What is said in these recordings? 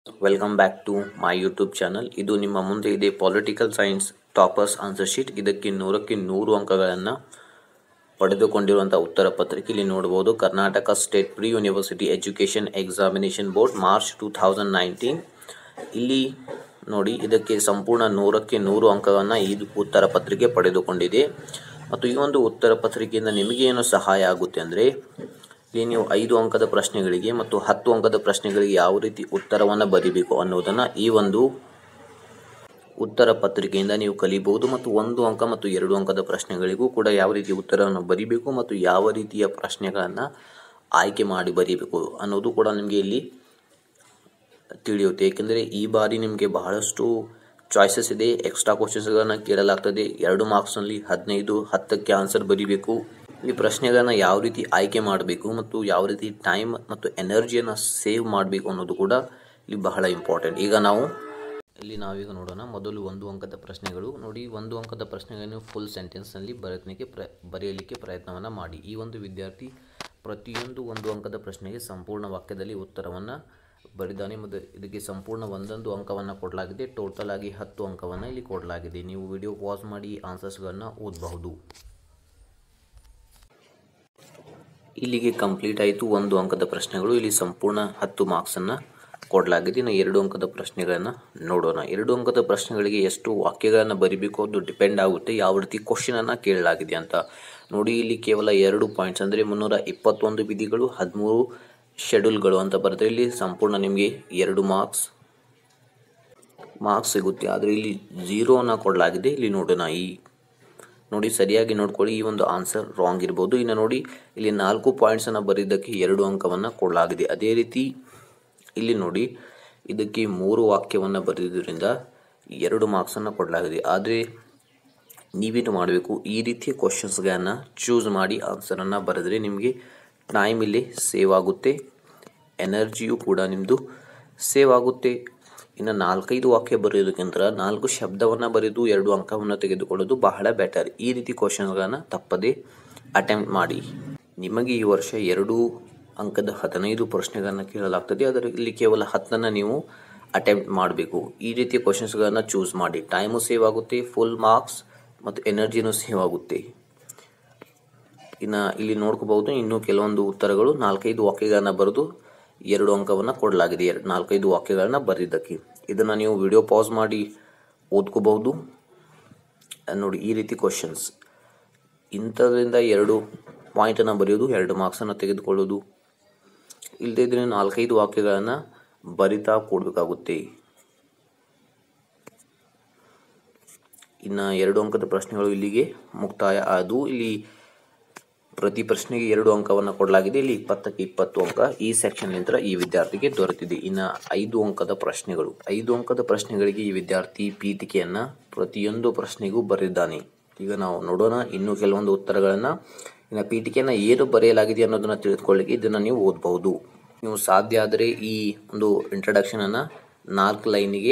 welcome back to my YouTube channel ಇದು ನಿಮ್ಮ ಮುಂದೆ ಇದೆ political science toppers answer sheet ಇದಕ್ಕೆ ನೂರಕ್ಕೆ ನೂರು ಅಂಕಗಳನ್ನು ಪಡೆದುಕೊಂಡಿರುವಂಥ ಉತ್ತರ ಪತ್ರಿಕೆ ಇಲ್ಲಿ ನೋಡ್ಬೋದು Karnataka state pre university education examination board March two thousand nineteen ಇಲ್ಲಿ ನೋಡಿ ಇದಕ್ಕೆ ಸಂಪೂರ್ಣ ನೂರಕ್ಕೆ ನೂರು ಅಂಕವನ್ನು ಈ ಉತ್ತರ ಪತ್ರಿಕೆ ಪಡೆದುಕೊಂಡಿದೆ ಮತ್ತು ಈ ಒಂದು ಉತ್ತರ ಪತ್ರಿಕೆಯಿಂದ ನಿಮಗೆ ಏನು ಸಹಾಯ ಆಗುತ್ತೆ ಅಂದರೆ ಇಲ್ಲಿ ನೀವು ಐದು ಅಂಕದ ಪ್ರಶ್ನೆಗಳಿಗೆ ಮತ್ತು ಹತ್ತು ಅಂಕದ ಪ್ರಶ್ನೆಗಳಿಗೆ ಯಾವ ರೀತಿ ಉತ್ತರವನ್ನು ಬರೀಬೇಕು ಅನ್ನೋದನ್ನು ಈ ಒಂದು ಉತ್ತರ ಪತ್ರಿಕೆಯಿಂದ ನೀವು ಕಲಿಬಹುದು ಮತ್ತು ಒಂದು ಅಂಕ ಮತ್ತು ಎರಡು ಅಂಕದ ಪ್ರಶ್ನೆಗಳಿಗೂ ಕೂಡ ಯಾವ ರೀತಿ ಉತ್ತರವನ್ನು ಬರೀಬೇಕು ಮತ್ತು ಯಾವ ರೀತಿಯ ಪ್ರಶ್ನೆಗಳನ್ನು ಆಯ್ಕೆ ಮಾಡಿ ಬರೀಬೇಕು ಅನ್ನೋದು ಕೂಡ ನಿಮಗೆ ಇಲ್ಲಿ ತಿಳಿಯುತ್ತೆ ಏಕೆಂದರೆ ಈ ಬಾರಿ ನಿಮಗೆ ಬಹಳಷ್ಟು ಚಾಯ್ಸಸ್ ಇದೆ ಎಕ್ಸ್ಟ್ರಾ ಕ್ವಶನ್ಸ್ಗಳನ್ನು ಕೇಳಲಾಗ್ತದೆ ಎರಡು ಮಾರ್ಕ್ಸ್ನಲ್ಲಿ ಹದಿನೈದು ಹತ್ತಕ್ಕೆ ಆನ್ಸರ್ ಬರೀಬೇಕು ಈ ಪ್ರಶ್ನೆಗಳನ್ನು ಯಾವ ರೀತಿ ಆಯ್ಕೆ ಮಾಡಬೇಕು ಮತ್ತು ಯಾವ ರೀತಿ ಟೈಮ್ ಮತ್ತು ಎನರ್ಜಿಯನ್ನು ಸೇವ್ ಮಾಡಬೇಕು ಅನ್ನೋದು ಕೂಡ ಇಲ್ಲಿ ಬಹಳ ಇಂಪಾರ್ಟೆಂಟ್ ಈಗ ನಾವು ಇಲ್ಲಿ ನಾವೀಗ ನೋಡೋಣ ಮೊದಲು ಒಂದು ಅಂಕದ ಪ್ರಶ್ನೆಗಳು ನೋಡಿ ಒಂದು ಅಂಕದ ಪ್ರಶ್ನೆಗಳನ್ನು ಫುಲ್ ಸೆಂಟೆನ್ಸ್ನಲ್ಲಿ ಬರೆಯಲಿಕ್ಕೆ ಪ್ರ ಬರೆಯಲಿಕ್ಕೆ ಪ್ರಯತ್ನವನ್ನು ಮಾಡಿ ಈ ಒಂದು ವಿದ್ಯಾರ್ಥಿ ಪ್ರತಿಯೊಂದು ಒಂದು ಅಂಕದ ಪ್ರಶ್ನೆಗೆ ಸಂಪೂರ್ಣ ವಾಕ್ಯದಲ್ಲಿ ಉತ್ತರವನ್ನು ಬರೆದಾನೆ ಮತ್ತು ಇದಕ್ಕೆ ಸಂಪೂರ್ಣ ಒಂದೊಂದು ಅಂಕವನ್ನು ಕೊಡಲಾಗಿದೆ ಟೋಟಲ್ ಆಗಿ ಹತ್ತು ಅಂಕವನ್ನು ಇಲ್ಲಿ ಕೊಡಲಾಗಿದೆ ನೀವು ವಿಡಿಯೋ ಪಾಸ್ ಮಾಡಿ ಆನ್ಸರ್ಸ್ಗಳನ್ನು ಓದಬಹುದು ಇಲ್ಲಿಗೆ ಕಂಪ್ಲೀಟ್ ಆಯಿತು ಒಂದು ಅಂಕದ ಪ್ರಶ್ನೆಗಳು ಇಲ್ಲಿ ಸಂಪೂರ್ಣ ಹತ್ತು ಮಾರ್ಕ್ಸನ್ನು ಕೊಡಲಾಗಿದೆ ಇನ್ನು ಎರಡು ಅಂಕದ ಪ್ರಶ್ನೆಗಳನ್ನು ನೋಡೋಣ ಎರಡು ಅಂಕದ ಪ್ರಶ್ನೆಗಳಿಗೆ ಎಷ್ಟು ವಾಕ್ಯಗಳನ್ನು ಬರಿಬೇಕು ಅದು ಡಿಪೆಂಡ್ ಆಗುತ್ತೆ ಯಾವ ರೀತಿ ಕ್ವಶನನ್ನು ಕೇಳಲಾಗಿದೆ ಅಂತ ನೋಡಿ ಇಲ್ಲಿ ಕೇವಲ ಎರಡು ಪಾಯಿಂಟ್ಸ್ ಅಂದರೆ ಮುನ್ನೂರ ಇಪ್ಪತ್ತೊಂದು ವಿಧಿಗಳು ಹದಿಮೂರು ಶೆಡ್ಯೂಲ್ಗಳು ಅಂತ ಬರುತ್ತೆ ಇಲ್ಲಿ ಸಂಪೂರ್ಣ ನಿಮಗೆ ಎರಡು ಮಾರ್ಕ್ಸ್ ಮಾರ್ಕ್ಸ್ ಸಿಗುತ್ತೆ ಆದರೆ ಇಲ್ಲಿ ಝೀರೋನ ಕೊಡಲಾಗಿದೆ ಇಲ್ಲಿ ನೋಡೋಣ ಈ ನೋಡಿ ಸರಿಯಾಗಿ ನೋಡ್ಕೊಳ್ಳಿ ಈ ಒಂದು ಆನ್ಸರ್ ರಾಂಗ್ ಇರ್ಬೋದು ಇನ್ನು ನೋಡಿ ಇಲ್ಲಿ ನಾಲ್ಕು ಪಾಯಿಂಟ್ಸನ್ನು ಬರೆಯೋದಕ್ಕೆ ಎರಡು ಅಂಕವನ್ನು ಕೊಡಲಾಗಿದೆ ಅದೇ ರೀತಿ ಇಲ್ಲಿ ನೋಡಿ ಇದಕ್ಕೆ ಮೂರು ವಾಕ್ಯವನ್ನು ಬರೆದಿದ್ದರಿಂದ ಎರಡು ಮಾರ್ಕ್ಸನ್ನು ಕೊಡಲಾಗಿದೆ ಆದರೆ ನೀವೇನು ಮಾಡಬೇಕು ಈ ರೀತಿಯ ಕ್ವಶನ್ಸ್ಗಳನ್ನು ಚೂಸ್ ಮಾಡಿ ಆನ್ಸರನ್ನು ಬರೆದ್ರೆ ನಿಮಗೆ ಟೈಮ್ ಇಲ್ಲಿ ಸೇವ್ ಆಗುತ್ತೆ ಎನರ್ಜಿಯು ಕೂಡ ನಿಮ್ಮದು ಸೇವ್ ಆಗುತ್ತೆ ಇನ್ನು ನಾಲ್ಕೈದು ವಾಕ್ಯ ಬರೆಯೋದಕ್ಕಿಂತ ನಾಲ್ಕು ಶಬ್ದವನ್ನು ಬರೆದು ಎರಡು ಅಂಕವನ್ನು ತೆಗೆದುಕೊಳ್ಳೋದು ಬಹಳ ಬೆಟರ್ ಈ ರೀತಿ ಕ್ವಶನ್ಗಳನ್ನು ತಪ್ಪದೇ ಅಟೆಂಪ್ಟ್ ಮಾಡಿ ನಿಮಗೆ ಈ ವರ್ಷ ಎರಡು ಅಂಕದ ಹದಿನೈದು ಪ್ರಶ್ನೆಗಳನ್ನು ಕೇಳಲಾಗ್ತದೆ ಅದರಲ್ಲಿ ಕೇವಲ ಹತ್ತನ್ನು ನೀವು ಅಟೆಂಪ್ಟ್ ಮಾಡಬೇಕು ಈ ರೀತಿಯ ಕ್ವಶನ್ಸ್ಗಳನ್ನು ಚೂಸ್ ಮಾಡಿ ಟೈಮು ಸೇವ್ ಆಗುತ್ತೆ ಫುಲ್ ಮಾರ್ಕ್ಸ್ ಮತ್ತು ಎನರ್ಜಿನೂ ಸೇವ್ ಆಗುತ್ತೆ ಇನ್ನು ಇಲ್ಲಿ ನೋಡ್ಕೋಬಹುದು ಇನ್ನೂ ಕೆಲವೊಂದು ಉತ್ತರಗಳು ನಾಲ್ಕೈದು ವಾಕ್ಯಗಳನ್ನು ಬರೆದು ಎರಡು ಅಂಕವನ್ನು ಕೊಡಲಾಗಿದೆ ಎರಡು ನಾಲ್ಕೈದು ವಾಕ್ಯಗಳನ್ನ ಬರೆದಿದ್ದಕ್ಕೆ ಇದನ್ನು ನೀವು ವಿಡಿಯೋ ಪಾಸ್ ಮಾಡಿ ಓದ್ಕೋಬಹುದು ನೋಡಿ ಈ ರೀತಿ ಕ್ವಶನ್ಸ್ ಇಂಥದ್ರಿಂದ ಎರಡು ಪಾಯಿಂಟನ್ನು ಬರೆಯೋದು ಎರಡು ಮಾರ್ಕ್ಸನ್ನು ತೆಗೆದುಕೊಳ್ಳೋದು ಇಲ್ಲದೇ ಇದ್ರೆ ನಾಲ್ಕೈದು ವಾಕ್ಯಗಳನ್ನು ಬರಿತಾ ಕೊಡಬೇಕಾಗುತ್ತೆ ಇನ್ನು ಎರಡು ಅಂಕದ ಪ್ರಶ್ನೆಗಳು ಇಲ್ಲಿಗೆ ಮುಕ್ತಾಯ ಆದವು ಇಲ್ಲಿ ಪ್ರತಿ ಪ್ರಶ್ನೆಗೆ ಎರಡು ಅಂಕವನ್ನು ಕೊಡಲಾಗಿದೆ ಇಲ್ಲಿ ಇಪ್ಪತ್ತಕ್ಕೆ ಇಪ್ಪತ್ತು ಅಂಕ ಈ ಸೆಕ್ಷನ್ ನಂತರ ಈ ವಿದ್ಯಾರ್ಥಿಗೆ ದೊರೆತಿದೆ ಇನ್ನು ಐದು ಅಂಕದ ಪ್ರಶ್ನೆಗಳು ಐದು ಅಂಕದ ಪ್ರಶ್ನೆಗಳಿಗೆ ಈ ವಿದ್ಯಾರ್ಥಿ ಪೀಠಿಕೆಯನ್ನು ಪ್ರತಿಯೊಂದು ಪ್ರಶ್ನೆಗೂ ಬರೆದಿದ್ದಾನೆ ಈಗ ನಾವು ನೋಡೋಣ ಇನ್ನೂ ಕೆಲವೊಂದು ಉತ್ತರಗಳನ್ನು ಇನ್ನು ಪೀಠಿಕೆಯನ್ನು ಏನು ಬರೆಯಲಾಗಿದೆ ಅನ್ನೋದನ್ನು ತಿಳಿದುಕೊಳ್ಳಿಕ್ಕೆ ಇದನ್ನು ನೀವು ಓದಬಹುದು ನೀವು ಸಾಧ್ಯ ಆದರೆ ಈ ಒಂದು ಇಂಟ್ರಡಕ್ಷನನ್ನು ನಾಲ್ಕು ಲೈನಿಗೆ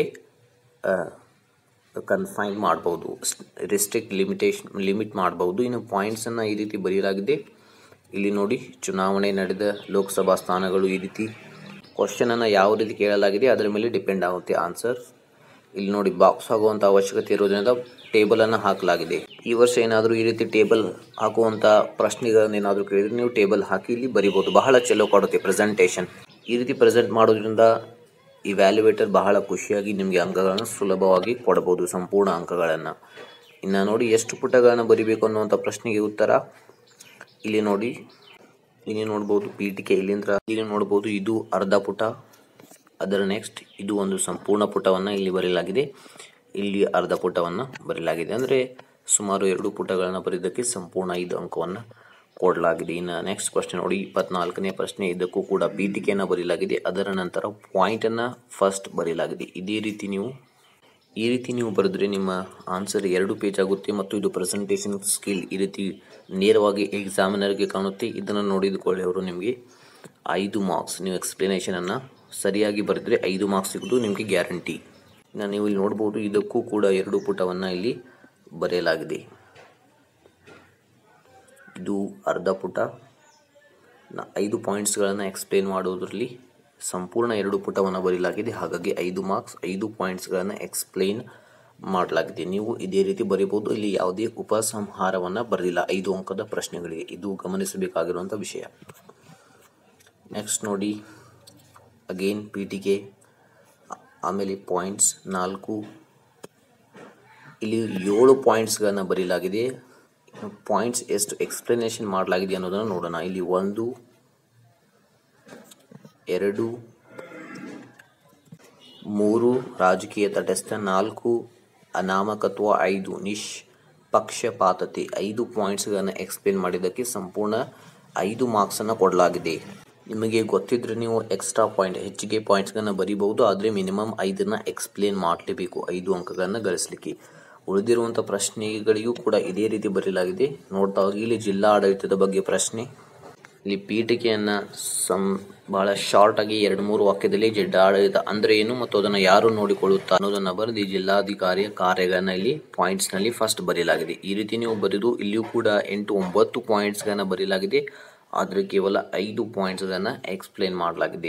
ಕನ್ಫೈನ್ ಮಾಡ್ಬೋದು ರಿಸ್ಟ್ರಿಕ್ಟ್ ಲಿಮಿಟೇಷನ್ ಲಿಮಿಟ್ ಮಾಡ್ಬೋದು ಇನ್ನು ಪಾಯಿಂಟ್ಸನ್ನು ಈ ರೀತಿ ಬರೆಯಲಾಗಿದೆ ಇಲ್ಲಿ ನೋಡಿ ಚುನಾವಣೆ ನಡೆದ ಲೋಕಸಭಾ ಸ್ಥಾನಗಳು ಈ ರೀತಿ ಕ್ವಶನನ್ನು ಯಾವ ರೀತಿ ಕೇಳಲಾಗಿದೆ ಅದರ ಮೇಲೆ ಡಿಪೆಂಡ್ ಆಗುತ್ತೆ ಆನ್ಸರ್ ಇಲ್ಲಿ ನೋಡಿ ಬಾಕ್ಸ್ ಆಗುವಂಥ ಅವಶ್ಯಕತೆ ಇರೋದ್ರಿಂದ ಟೇಬಲನ್ನು ಹಾಕಲಾಗಿದೆ ಈ ವರ್ಷ ಏನಾದರೂ ಈ ರೀತಿ ಟೇಬಲ್ ಹಾಕುವಂಥ ಪ್ರಶ್ನೆಗಳನ್ನು ಏನಾದರೂ ಕೇಳಿದರೆ ನೀವು ಟೇಬಲ್ ಹಾಕಿ ಇಲ್ಲಿ ಬರಿಬೋದು ಬಹಳ ಚಲೋ ಕೊಡುತ್ತೆ ಪ್ರೆಸೆಂಟೇಷನ್ ಈ ರೀತಿ ಪ್ರೆಸೆಂಟ್ ಮಾಡೋದ್ರಿಂದ ಈ ವ್ಯಾಲ್ಯುವೇಟರ್ ಬಹಳ ಖುಷಿಯಾಗಿ ನಿಮಗೆ ಅಂಕಗಳನ್ನು ಸುಲಭವಾಗಿ ಕೊಡಬಹುದು ಸಂಪೂರ್ಣ ಅಂಕಗಳನ್ನು ಇನ್ನು ನೋಡಿ ಎಷ್ಟು ಪುಟಗಳನ್ನು ಬರಿಬೇಕು ಅನ್ನುವಂಥ ಪ್ರಶ್ನೆಗೆ ಉತ್ತರ ಇಲ್ಲಿ ನೋಡಿ ಇಲ್ಲಿ ನೋಡ್ಬೋದು ಪೀಠಿಕೆ ಇಲ್ಲಿಂದ ಇಲ್ಲಿ ನೋಡ್ಬೋದು ಇದು ಅರ್ಧ ಪುಟ ಅದರ ನೆಕ್ಸ್ಟ್ ಇದು ಒಂದು ಸಂಪೂರ್ಣ ಪುಟವನ್ನು ಇಲ್ಲಿ ಬರೆಯಲಾಗಿದೆ ಇಲ್ಲಿ ಅರ್ಧ ಪುಟವನ್ನು ಬರೆಯಲಾಗಿದೆ ಅಂದರೆ ಸುಮಾರು ಎರಡು ಪುಟಗಳನ್ನು ಬರೆಯೋದಕ್ಕೆ ಸಂಪೂರ್ಣ ಐದು ಅಂಕವನ್ನು ಕೊಡಲಾಗಿದೆ ಇನ್ನು ನೆಕ್ಸ್ಟ್ ಪ್ರಶ್ನೆ ನೋಡಿ ಇಪ್ಪತ್ನಾಲ್ಕನೇ ಪ್ರಶ್ನೆ ಇದಕ್ಕೂ ಕೂಡ ಪೀಠಿಕೆಯನ್ನು ಬರೆಯಲಾಗಿದೆ ಅದರ ನಂತರ ಪಾಯಿಂಟನ್ನು ಫಸ್ಟ್ ಬರೆಯಲಾಗಿದೆ ಇದೇ ರೀತಿ ನೀವು ಈ ರೀತಿ ನೀವು ಬರೆದ್ರೆ ನಿಮ್ಮ ಆನ್ಸರ್ ಎರಡು ಪೇಜ್ ಆಗುತ್ತೆ ಮತ್ತು ಇದು ಪ್ರೆಸೆಂಟೇಷನ್ ಸ್ಕಿಲ್ ಈ ರೀತಿ ನೇರವಾಗಿ ಎಕ್ಸಾಮಿನರ್ಗೆ ಕಾಣುತ್ತೆ ಇದನ್ನು ನೋಡಿದುಕೊಳ್ಳಿ ಅವರು ನಿಮಗೆ ಐದು ಮಾರ್ಕ್ಸ್ ನೀವು ಎಕ್ಸ್ಪ್ಲನೇಷನನ್ನು ಸರಿಯಾಗಿ ಬರೆದ್ರೆ ಐದು ಮಾರ್ಕ್ಸ್ ಸಿಗೋದು ನಿಮಗೆ ಗ್ಯಾರಂಟಿ ಇನ್ನು ನೀವು ಇಲ್ಲಿ ನೋಡ್ಬೋದು ಇದಕ್ಕೂ ಕೂಡ ಎರಡು ಪುಟವನ್ನು ಇಲ್ಲಿ ಬರೆಯಲಾಗಿದೆ ಇದು ಅರ್ಧ ಪುಟ ನ ಐದು ಪಾಯಿಂಟ್ಸ್ಗಳನ್ನು ಎಕ್ಸ್ಪ್ಲೇನ್ ಮಾಡೋದ್ರಲ್ಲಿ ಸಂಪೂರ್ಣ ಎರಡು ಪುಟವನ್ನು ಬರೀಲಾಗಿದೆ ಹಾಗಾಗಿ ಐದು ಮಾರ್ಕ್ಸ್ ಐದು ಪಾಯಿಂಟ್ಸ್ಗಳನ್ನು ಎಕ್ಸ್ಪ್ಲೈನ್ ಮಾಡಲಾಗಿದೆ ನೀವು ಇದೇ ರೀತಿ ಬರೀಬಹುದು ಇಲ್ಲಿ ಯಾವುದೇ ಉಪಸಂಹಾರವನ್ನು ಬರೆದಿಲ್ಲ ಐದು ಅಂಕದ ಪ್ರಶ್ನೆಗಳಿಗೆ ಇದು ಗಮನಿಸಬೇಕಾಗಿರುವಂಥ ವಿಷಯ ನೆಕ್ಸ್ಟ್ ನೋಡಿ ಅಗೇನ್ ಪೀಠಿಕೆ ಆಮೇಲೆ ಪಾಯಿಂಟ್ಸ್ ನಾಲ್ಕು ಇಲ್ಲಿ ಏಳು ಪಾಯಿಂಟ್ಸ್ಗಳನ್ನು ಬರೀಲಾಗಿದೆ ಪಾಯಿಂಟ್ಸ್ ಎಷ್ಟು ಎಕ್ಸ್ಪ್ಲನೇಷನ್ ಮಾಡಲಾಗಿದೆ ಅನ್ನೋದನ್ನು ನೋಡೋಣ ಇಲ್ಲಿ ಒಂದು ಎರಡು ಮೂರು ರಾಜಕೀಯ ತಟಸ್ಥ ನಾಲ್ಕು ಅನಾಮಕತ್ವ ಐದು ನಿಷ್ಪಕ್ಷಪಾತತೆ ಐದು ಪಾಯಿಂಟ್ಸ್ಗಳನ್ನು ಎಕ್ಸ್ಪ್ಲೇನ್ ಮಾಡಿದ್ದಕ್ಕೆ ಸಂಪೂರ್ಣ ಐದು ಮಾರ್ಕ್ಸನ್ನು ಕೊಡಲಾಗಿದೆ ನಿಮಗೆ ಗೊತ್ತಿದ್ರೆ ನೀವು ಎಕ್ಸ್ಟ್ರಾ ಪಾಯಿಂಟ್ ಹೆಚ್ಚಿಗೆ ಪಾಯಿಂಟ್ಸ್ಗಳನ್ನು ಬರೀಬಹುದು ಆದರೆ ಮಿನಿಮಮ್ ಐದನ್ನು ಎಕ್ಸ್ಪ್ಲೇನ್ ಮಾಡಲೇಬೇಕು ಐದು ಅಂಕಗಳನ್ನು ಗಳಿಸಲಿಕ್ಕೆ ಉಳಿದಿರುವಂಥ ಪ್ರಶ್ನೆಗಳಿಗೂ ಕೂಡ ಇದೇ ರೀತಿ ಬರೀಲಾಗಿದೆ ನೋಡ್ತಾ ಹೋಗಿ ಇಲ್ಲಿ ಜಿಲ್ಲಾ ಆಡಳಿತದ ಬಗ್ಗೆ ಪ್ರಶ್ನೆ ಇಲ್ಲಿ ಪೀಠಿಕೆಯನ್ನು ಸಂ ಬಹಳ ಶಾರ್ಟ್ ಆಗಿ ಎರಡು ಮೂರು ವಾಕ್ಯದಲ್ಲಿ ಜಿಲ್ಲಾಡಳಿತ ಅಂದ್ರೆ ಏನು ಮತ್ತು ಅದನ್ನು ಯಾರು ನೋಡಿಕೊಳ್ಳುತ್ತಾ ಅನ್ನೋದನ್ನು ಬರೆದು ಈ ಜಿಲ್ಲಾಧಿಕಾರಿಯ ಕಾರ್ಯಗಳನ್ನ ಇಲ್ಲಿ ಪಾಯಿಂಟ್ಸ್ ನಲ್ಲಿ ಫಸ್ಟ್ ಬರೆಯಲಾಗಿದೆ ಈ ರೀತಿ ನೀವು ಬರೆದು ಇಲ್ಲಿಯೂ ಕೂಡ ಎಂಟು ಒಂಬತ್ತು ಪಾಯಿಂಟ್ಸ್ಗಳನ್ನ ಬರೆಯಲಾಗಿದೆ ಆದರೆ ಕೇವಲ ಐದು ಪಾಯಿಂಟ್ಸ್ಗಳನ್ನು ಎಕ್ಸ್ಪ್ಲೇನ್ ಮಾಡಲಾಗಿದೆ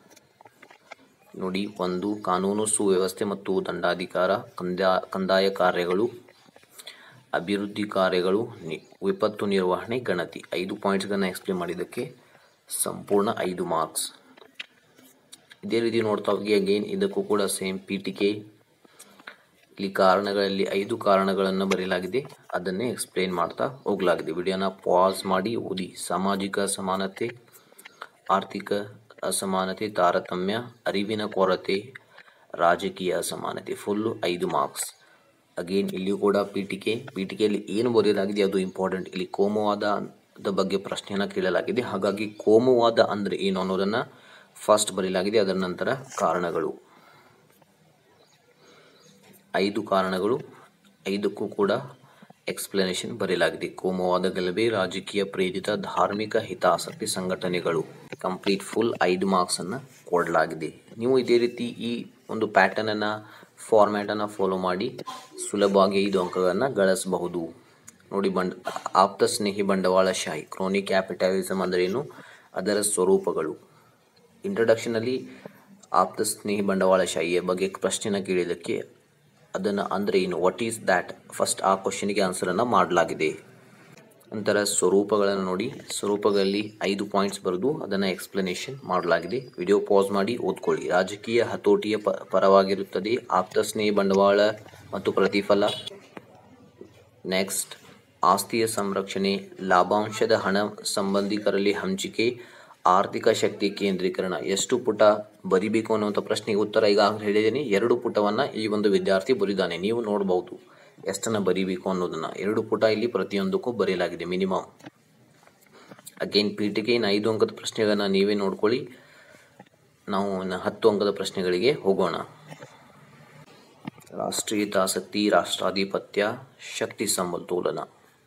ನೋಡಿ ಒಂದು ಕಾನೂನು ಸುವ್ಯವಸ್ಥೆ ಮತ್ತು ದಂಡಾಧಿಕಾರ ಕಂದಾ ಕಂದಾಯ ಕಾರ್ಯಗಳು ಅಭಿವೃದ್ಧಿ ಕಾರ್ಯಗಳು ನಿ ವಿಪತ್ತು ನಿರ್ವಹಣೆ ಗಣತಿ ಐದು ಪಾಯಿಂಟ್ಸ್ಗಳನ್ನು ಎಕ್ಸ್ಪ್ಲೇನ್ ಮಾಡಿದ್ದಕ್ಕೆ ಸಂಪೂರ್ಣ ಐದು ಮಾರ್ಕ್ಸ್ ಇದೇ ರೀತಿ ನೋಡ್ತಾ ಹೋಗಿ ಅಗೇನ್ ಇದಕ್ಕೂ ಕೂಡ ಸೇಮ್ ಪೀಠಿಕೆ ಇಲ್ಲಿ ಕಾರಣಗಳಲ್ಲಿ ಐದು ಕಾರಣಗಳನ್ನು ಬರೆಯಲಾಗಿದೆ ಅದನ್ನೇ ಎಕ್ಸ್ಪ್ಲೇನ್ ಮಾಡ್ತಾ ಹೋಗಲಾಗಿದೆ ವಿಡಿಯೋನ ಪಾಸ್ ಮಾಡಿ ಓದಿ ಸಾಮಾಜಿಕ ಸಮಾನತೆ ಆರ್ಥಿಕ ಅಸಮಾನತೆ ತಾರತಮ್ಯ ಅರಿವಿನ ಕೊರತೆ ರಾಜಕೀಯ ಅಸಮಾನತೆ ಫುಲ್ಲು ಐದು ಮಾರ್ಕ್ಸ್ ಅಗೇನ್ ಇಲ್ಲಿಯೂ ಕೂಡ ಪೀಠಿಕೆ ಪೀಠಿಕೆಯಲ್ಲಿ ಏನು ಬರೆಯಲಾಗಿದೆ ಅದು ಇಂಪಾರ್ಟೆಂಟ್ ಇಲ್ಲಿ ಕೋಮುವಾದದ ಬಗ್ಗೆ ಪ್ರಶ್ನೆಯನ್ನು ಕೇಳಲಾಗಿದೆ ಹಾಗಾಗಿ ಕೋಮುವಾದ ಅಂದರೆ ಏನು ಅನ್ನೋದನ್ನು ಫಸ್ಟ್ ಬರೆಯಲಾಗಿದೆ ಅದರ ನಂತರ ಕಾರಣಗಳು ಐದು ಕಾರಣಗಳು ಐದಕ್ಕೂ ಕೂಡ ಎಕ್ಸ್ಪ್ಲನೇಷನ್ ಬರೆಯಲಾಗಿದೆ ಕೋಮುವಾದ ಗಲಭೆ ರಾಜಕೀಯ ಪ್ರೇರಿತ ಧಾರ್ಮಿಕ ಹಿತಾಸಕ್ತಿ ಸಂಘಟನೆಗಳು ಕಂಪ್ಲೀಟ್ ಫುಲ್ ಐದು ಮಾರ್ಕ್ಸನ್ನು ಕೊಡಲಾಗಿದೆ ನೀವು ಇದೇ ರೀತಿ ಈ ಒಂದು ಪ್ಯಾಟರ್ನನ್ನು ಫಾರ್ಮ್ಯಾಟನ್ನು ಫಾಲೋ ಮಾಡಿ ಸುಲಭವಾಗಿ ಐದು ಅಂಕಗಳನ್ನು ಗಳಿಸಬಹುದು ನೋಡಿ ಬಂಡ್ ಆಪ್ತ ಸ್ನೇಹಿ ಬಂಡವಾಳಶಾಹಿ ಕ್ರೋನಿಕ್ ಕ್ಯಾಪಿಟಲಿಸಮ್ ಅಂದರೆ ಏನು ಅದರ ಸ್ವರೂಪಗಳು ಇಂಟ್ರಡಕ್ಷನಲ್ಲಿ ಆಪ್ತ ಸ್ನೇಹಿ ಬಂಡವಾಳಶಾಹಿಯ ಬಗ್ಗೆ ಪ್ರಶ್ನೆನ ಕೇಳಿದ್ದಕ್ಕೆ ಅದನ್ನು ಅಂದರೆ ಏನು ವಾಟ್ ಈಸ್ ದ್ಯಾಟ್ ಫಸ್ಟ್ ಆ ಕ್ವಶನಿಗೆ ಆನ್ಸರನ್ನು ಮಾಡಲಾಗಿದೆ ನಂತರ ಸ್ವರೂಪಗಳನ್ನು ನೋಡಿ ಸ್ವರೂಪಗಳಲ್ಲಿ ಐದು ಪಾಯಿಂಟ್ಸ್ ಬರೆದು ಅದನ್ನು ಎಕ್ಸ್ಪ್ಲನೇಷನ್ ಮಾಡಲಾಗಿದೆ ವಿಡಿಯೋ ಪಾಸ್ ಮಾಡಿ ಓದ್ಕೊಳ್ಳಿ ರಾಜಕೀಯ ಹತೋಟಿಯ ಪ ಪರವಾಗಿರುತ್ತದೆ ಆಪ್ತ ಸ್ನೇಹಿ ಬಂಡವಾಳ ಮತ್ತು ಪ್ರತಿಫಲ ನೆಕ್ಸ್ಟ್ ಆಸ್ತಿಯ ಸಂರಕ್ಷಣೆ ಲಾಭಾಂಶದ ಹಣ ಸಂಬಂಧಿಕರಲ್ಲಿ ಹಂಚಿಕೆ ಆರ್ಥಿಕ ಶಕ್ತಿ ಕೇಂದ್ರೀಕರಣ ಎಷ್ಟು ಪುಟ ಬರಿಬೇಕು ಅನ್ನುವಂಥ ಪ್ರಶ್ನೆಗೆ ಉತ್ತರ ಈಗಾಗಲೇ ಹೇಳಿದ್ದೀನಿ ಎರಡು ಪುಟವನ್ನು ಈ ಒಂದು ವಿದ್ಯಾರ್ಥಿ ಬರಿದಾನೆ ನೀವು ನೋಡಬಹುದು ಎಷ್ಟನ್ನು ಬರಿಬೇಕು ಅನ್ನೋದನ್ನು ಎರಡು ಪುಟ ಇಲ್ಲಿ ಪ್ರತಿಯೊಂದಕ್ಕೂ ಬರೆಯಲಾಗಿದೆ ಮಿನಿಮಮ್ ಅಗೇನ್ ಪೀಠಿಕೆ ಇನ್ನು ಐದು ಅಂಕದ ಪ್ರಶ್ನೆಗಳನ್ನು ನೀವೇ ನೋಡ್ಕೊಳ್ಳಿ ನಾವು ಇನ್ನು ಹತ್ತು ಅಂಕದ ಪ್ರಶ್ನೆಗಳಿಗೆ ಹೋಗೋಣ ರಾಷ್ಟ್ರೀಯ ಹಿತಾಸಕ್ತಿ ರಾಷ್ಟ್ರಾಧಿಪತ್ಯ ಶಕ್ತಿ ಸಮತೋಲನ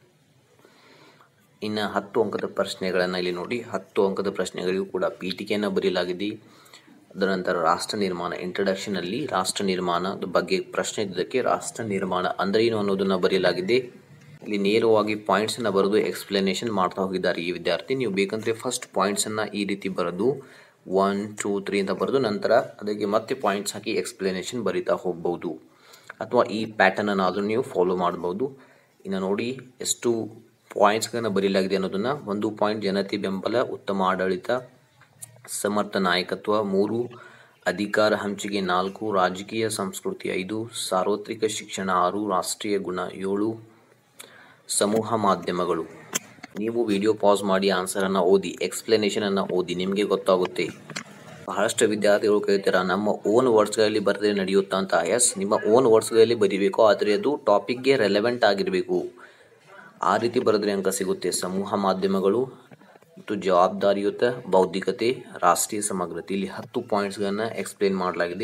ಇನ್ನು ಹತ್ತು ಅಂಕದ ಪ್ರಶ್ನೆಗಳನ್ನು ಇಲ್ಲಿ ನೋಡಿ ಹತ್ತು ಅಂಕದ ಪ್ರಶ್ನೆಗಳಿಗೂ ಕೂಡ ಪೀಠಿಕೆಯನ್ನು ಬರೆಯಲಾಗಿದೆ ಅದರ ನಂತರ ರಾಷ್ಟ್ರ ನಿರ್ಮಾಣ ಇಂಟ್ರಡಕ್ಷನಲ್ಲಿ ರಾಷ್ಟ್ರ ನಿರ್ಮಾಣದ ಬಗ್ಗೆ ಪ್ರಶ್ನೆ ಇದ್ದಕ್ಕೆ ರಾಷ್ಟ್ರ ನಿರ್ಮಾಣ ಅಂದರೆ ಏನು ಅನ್ನೋದನ್ನು ಬರೆಯಲಾಗಿದೆ ಇಲ್ಲಿ ನೇರವಾಗಿ ಪಾಯಿಂಟ್ಸನ್ನು ಬರೆದು ಎಕ್ಸ್ಪ್ಲನೇಷನ್ ಮಾಡ್ತಾ ಹೋಗಿದ್ದಾರೆ ಈ ವಿದ್ಯಾರ್ಥಿ ನೀವು ಬೇಕಂದರೆ ಫಸ್ಟ್ ಪಾಯಿಂಟ್ಸನ್ನು ಈ ರೀತಿ ಬರೆದು ಒನ್ ಟೂ ತ್ರೀ ಅಂತ ಬರೆದು ನಂತರ ಅದಕ್ಕೆ ಮತ್ತೆ ಪಾಯಿಂಟ್ಸ್ ಹಾಕಿ ಎಕ್ಸ್ಪ್ಲನೇಷನ್ ಬರಿತಾ ಹೋಗ್ಬೋದು ಅಥವಾ ಈ ಪ್ಯಾಟರ್ನನ್ನಾದರೂ ನೀವು ಫಾಲೋ ಮಾಡ್ಬೋದು ಇನ್ನು ನೋಡಿ ಎಷ್ಟು ಪಾಯಿಂಟ್ಸ್ಗಳನ್ನು ಬರೀಲಾಗಿದೆ ಅನ್ನೋದನ್ನು ಒಂದು ಪಾಯಿಂಟ್ ಜನತೆ ಬೆಂಬಲ ಉತ್ತಮ ಆಡಳಿತ ಸಮರ್ಥ ನಾಯಕತ್ವ ಮೂರು ಅಧಿಕಾರ ಹಂಚಿಕೆ ನಾಲ್ಕು ರಾಜಕೀಯ ಸಂಸ್ಕೃತಿ ಐದು ಸಾರ್ವತ್ರಿಕ ಶಿಕ್ಷಣ ಆರು ರಾಷ್ಟ್ರೀಯ ಗುಣ ಏಳು ಸಮೂಹ ಮಾಧ್ಯಮಗಳು ನೀವು ವಿಡಿಯೋ ಪಾಸ್ ಮಾಡಿ ಆನ್ಸರನ್ನು ಓದಿ ಎಕ್ಸ್ಪ್ಲನೇಷನನ್ನು ಓದಿ ನಿಮಗೆ ಗೊತ್ತಾಗುತ್ತೆ ಬಹಳಷ್ಟು ವಿದ್ಯಾರ್ಥಿಗಳು ಕೇಳ್ತೀರಾ ನಮ್ಮ ಓನ್ ವರ್ಡ್ಸ್ಗಳಲ್ಲಿ ಬರೆದ್ರೆ ನಡೆಯುತ್ತಾ ಅಂತ ಎಸ್ ನಿಮ್ಮ ಓನ್ ವರ್ಡ್ಸ್ಗಳಲ್ಲಿ ಬರೀಬೇಕು ಆದರೆ ಅದು ಟಾಪಿಕ್ಗೆ ರೆಲೆವೆಂಟ್ ಆಗಿರಬೇಕು ಆ ರೀತಿ ಬರೆದ್ರೆ ಅಂಕ ಸಿಗುತ್ತೆ ಸಮೂಹ ಮಾಧ್ಯಮಗಳು ಮತ್ತು ಜವಾಬ್ದಾರಿಯುತ ಬೌದ್ಧಿಕತೆ ರಾಷ್ಟ್ರೀಯ ಸಮಗ್ರತೆ ಇಲ್ಲಿ ಹತ್ತು ಪಾಯಿಂಟ್ಸ್ಗಳನ್ನು ಎಕ್ಸ್ಪ್ಲೇನ್ ಮಾಡಲಾಗಿದೆ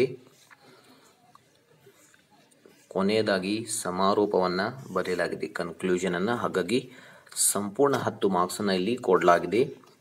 ಕೊನೆಯದಾಗಿ ಸಮಾರೋಪವನ್ನು ಬರೆಯಲಾಗಿದೆ ಕನ್ಕ್ಲೂಷನನ್ನು ಹಾಗಾಗಿ ಸಂಪೂರ್ಣ ಹತ್ತು ಮಾರ್ಕ್ಸನ್ನು ಇಲ್ಲಿ ಕೊಡಲಾಗಿದೆ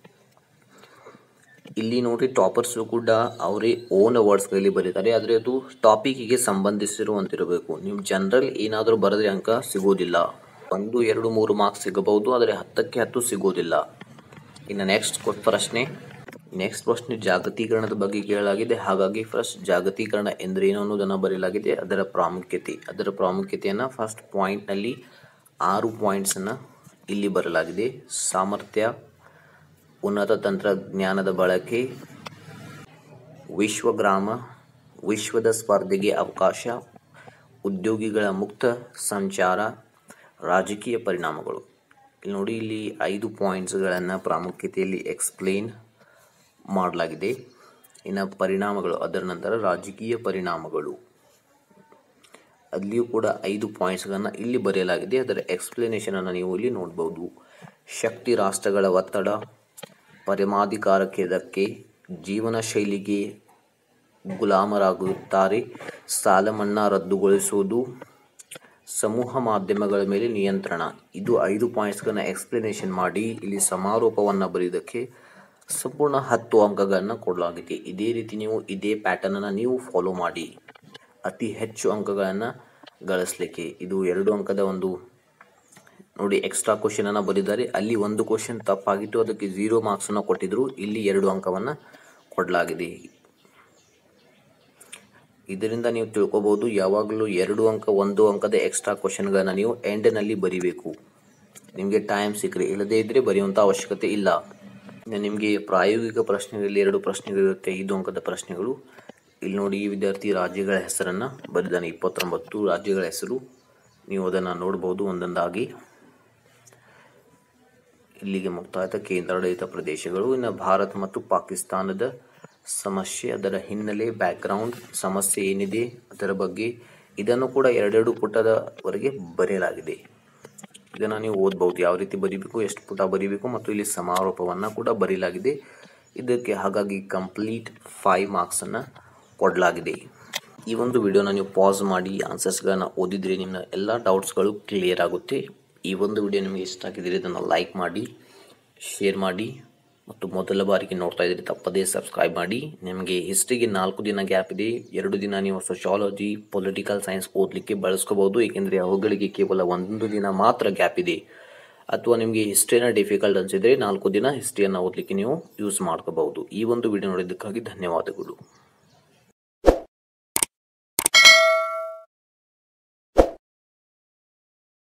ಇಲ್ಲಿ ನೋಡಿ ಟಾಪರ್ಸು ಕೂಡ ಅವರೇ ಓನ್ ವರ್ಡ್ಸ್ಗಳಲ್ಲಿ ಬರೀತಾರೆ ಆದರೆ ಅದು ಟಾಪಿಕ್ಕಿಗೆ ಸಂಬಂಧಿಸಿರುವಂತಿರಬೇಕು ನೀವು ಜನರಲ್ ಏನಾದರೂ ಬರೆದ್ರೆ ಅಂಕ ಸಿಗೋದಿಲ್ಲ ಒಂದು ಎರಡು ಮೂರು ಮಾರ್ಕ್ಸ್ ಸಿಗಬಹುದು ಆದರೆ ಹತ್ತಕ್ಕೆ ಹತ್ತು ಸಿಗೋದಿಲ್ಲ ಇನ್ನು ನೆಕ್ಸ್ಟ್ ಕೊಟ್ಟ ಪ್ರಶ್ನೆ ನೆಕ್ಸ್ಟ್ ಪ್ರಶ್ನೆ ಜಾಗತೀಕರಣದ ಬಗ್ಗೆ ಕೇಳಲಾಗಿದೆ ಹಾಗಾಗಿ ಫಸ್ಟ್ ಜಾಗತೀಕರಣ ಎಂದರೇನು ಅನ್ನೋದನ್ನು ಬರೆಯಲಾಗಿದೆ ಅದರ ಪ್ರಾಮುಖ್ಯತೆ ಅದರ ಪ್ರಾಮುಖ್ಯತೆಯನ್ನು ಫಸ್ಟ್ ಪಾಯಿಂಟ್ನಲ್ಲಿ ಆರು ಪಾಯಿಂಟ್ಸನ್ನು ಇಲ್ಲಿ ಬರಲಾಗಿದೆ ಸಾಮರ್ಥ್ಯ ಉನ್ನತ ತಂತ್ರಜ್ಞಾನದ ಬಳಕೆ ವಿಶ್ವಗ್ರಾಮ ವಿಶ್ವದ ಸ್ಪರ್ಧೆಗೆ ಅವಕಾಶ ಉದ್ಯೋಗಿಗಳ ಮುಕ್ತ ಸಂಚಾರ ರಾಜಕೀಯ ಪರಿಣಾಮಗಳು ಇಲ್ಲಿ ನೋಡಿ ಇಲ್ಲಿ ಐದು ಪಾಯಿಂಟ್ಸ್ಗಳನ್ನು ಪ್ರಾಮುಖ್ಯತೆಯಲ್ಲಿ ಎಕ್ಸ್ಪ್ಲೇನ್ ಮಾಡಲಾಗಿದೆ ಇನ್ನು ಪರಿಣಾಮಗಳು ಅದರ ನಂತರ ರಾಜಕೀಯ ಪರಿಣಾಮಗಳು ಅಲ್ಲಿಯೂ ಕೂಡ ಐದು ಪಾಯಿಂಟ್ಸ್ಗಳನ್ನು ಇಲ್ಲಿ ಬರೆಯಲಾಗಿದೆ ಅದರ ಎಕ್ಸ್ಪ್ಲನೇಷನನ್ನು ನೀವು ಇಲ್ಲಿ ನೋಡ್ಬೋದು ಶಕ್ತಿ ರಾಷ್ಟ್ರಗಳ ಒತ್ತಡ ಪರಮಾಧಿಕಾರಕ್ಕೆ ಧಕ್ಕೆ ಜೀವನ ಶೈಲಿಗೆ ಗುಲಾಮರಾಗುತ್ತಾರೆ ಸಾಲ ಮನ್ನಾ ರದ್ದುಗೊಳಿಸುವುದು ಸಮೂಹ ಮಾಧ್ಯಮಗಳ ಮೇಲೆ ನಿಯಂತ್ರಣ ಇದು ಐದು ಪಾಯಿಂಟ್ಸ್ಗಳನ್ನ ಎಕ್ಸ್ಪ್ಲನೇಷನ್ ಮಾಡಿ ಇಲ್ಲಿ ಸಮಾರೋಪವನ್ನು ಬರೆಯೋದಕ್ಕೆ ಸಂಪೂರ್ಣ ಹತ್ತು ಅಂಕಗಳನ್ನು ಕೊಡಲಾಗಿದೆ ಇದೇ ರೀತಿ ನೀವು ಇದೇ ಪ್ಯಾಟರ್ನನ್ನು ನೀವು ಫಾಲೋ ಮಾಡಿ ಅತಿ ಹೆಚ್ಚು ಅಂಕಗಳನ್ನು ಗಳಿಸಲಿಕ್ಕೆ ಇದು ಎರಡು ಅಂಕದ ಒಂದು ನೋಡಿ ಎಕ್ಸ್ಟ್ರಾ ಕ್ವಶನ್ ಅನ್ನು ಬರೆದಿದ್ದಾರೆ ಅಲ್ಲಿ ಒಂದು ಕ್ವಶನ್ ತಪ್ಪಾಗಿತ್ತು ಅದಕ್ಕೆ ಝೀರೋ ಮಾರ್ಕ್ಸ್ ಅನ್ನು ಕೊಟ್ಟಿದ್ರು ಇಲ್ಲಿ ಎರಡು ಅಂಕವನ್ನು ಕೊಡಲಾಗಿದೆ ಇದರಿಂದ ನೀವು ತಿಳ್ಕೊಬಹುದು ಯಾವಾಗಲೂ ಎರಡು ಅಂಕ ಒಂದು ಅಂಕದ ಎಕ್ಸ್ಟ್ರಾ ಕ್ವಶನ್ಗಳನ್ನು ನೀವು ಎಂಡ್ನಲ್ಲಿ ಬರಿಬೇಕು ನಿಮಗೆ ಟೈಮ್ ಸಿಕ್ಕರೆ ಇಲ್ಲದೇ ಇದ್ದರೆ ಬರೆಯುವಂಥ ಅವಶ್ಯಕತೆ ಇಲ್ಲ ಇನ್ನು ನಿಮಗೆ ಪ್ರಾಯೋಗಿಕ ಪ್ರಶ್ನೆಗಳಲ್ಲಿ ಎರಡು ಪ್ರಶ್ನೆಗಳಿರುತ್ತೆ ಐದು ಅಂಕದ ಪ್ರಶ್ನೆಗಳು ಇಲ್ಲಿ ನೋಡಿ ಈ ವಿದ್ಯಾರ್ಥಿ ರಾಜ್ಯಗಳ ಹೆಸರನ್ನು ಬರೆದಾನೆ ಇಪ್ಪತ್ತೊಂಬತ್ತು ರಾಜ್ಯಗಳ ಹೆಸರು ನೀವು ಅದನ್ನು ನೋಡ್ಬೋದು ಒಂದೊಂದಾಗಿ ಇಲ್ಲಿಗೆ ಮುಕ್ತಾಯದ ಕೇಂದ್ರಾಡಳಿತ ಪ್ರದೇಶಗಳು ಇನ್ನು ಭಾರತ ಮತ್ತು ಪಾಕಿಸ್ತಾನದ ಸಮಸ್ಯೆ ಅದರ ಹಿನ್ನೆಲೆ ಬ್ಯಾಕ್ಗ್ರೌಂಡ್ ಸಮಸ್ಯೆ ಏನಿದೆ ಅದರ ಬಗ್ಗೆ ಇದನ್ನು ಕೂಡ ಎರಡೆರಡು ಪುಟದವರೆಗೆ ಬರೆಯಲಾಗಿದೆ ಇದನ್ನು ನೀವು ಓದ್ಬೋದು ಯಾವ ರೀತಿ ಬರಿಬೇಕು ಎಷ್ಟು ಪುಟ ಬರಿಬೇಕು ಮತ್ತು ಇಲ್ಲಿ ಸಮಾರೋಪವನ್ನು ಕೂಡ ಬರೆಯಲಾಗಿದೆ ಇದಕ್ಕೆ ಹಾಗಾಗಿ ಕಂಪ್ಲೀಟ್ ಫೈವ್ ಮಾರ್ಕ್ಸನ್ನು ಕೊಡಲಾಗಿದೆ ಈ ಒಂದು ವಿಡಿಯೋನ ನೀವು ಪಾಸ್ ಮಾಡಿ ಆನ್ಸರ್ಸ್ಗಳನ್ನು ಓದಿದರೆ ನಿಮ್ಮ ಎಲ್ಲ ಡೌಟ್ಸ್ಗಳು ಕ್ಲಿಯರ್ ಆಗುತ್ತೆ ಈ ಒಂದು ವಿಡಿಯೋ ನಿಮಗೆ ಇಷ್ಟ ಆಗಿದ್ದರೆ ಇದನ್ನು ಲೈಕ್ ಮಾಡಿ ಶೇರ್ ಮಾಡಿ ಮತ್ತು ಮೊದಲ ಬಾರಿಗೆ ನೋಡ್ತಾ ಇದ್ದರೆ ತಪ್ಪದೇ ಸಬ್ಸ್ಕ್ರೈಬ್ ಮಾಡಿ ನಿಮಗೆ ಹಿಸ್ಟ್ರಿಗೆ ನಾಲ್ಕು ದಿನ ಗ್ಯಾಪ್ ಇದೆ ಎರಡು ದಿನ ನೀವು ಸೋಶಾಲಜಿ ಪೊಲಿಟಿಕಲ್ ಸೈನ್ಸ್ ಓದಲಿಕ್ಕೆ ಬಳಸ್ಕೋಬೋದು ಏಕೆಂದರೆ ಅವುಗಳಿಗೆ ಕೇವಲ ಒಂದು ದಿನ ಮಾತ್ರ ಗ್ಯಾಪ್ ಇದೆ ಅಥವಾ ನಿಮಗೆ ಹಿಸ್ಟ್ರಿನ ಡಿಫಿಕಲ್ಟ್ ಅನಿಸಿದರೆ ನಾಲ್ಕು ದಿನ ಹಿಸ್ಟ್ರಿಯನ್ನು ಓದಲಿಕ್ಕೆ ನೀವು ಯೂಸ್ ಮಾಡ್ಕೋಬಹುದು ಈ ಒಂದು ವಿಡಿಯೋ ನೋಡಿದ್ದಕ್ಕಾಗಿ ಧನ್ಯವಾದಗಳು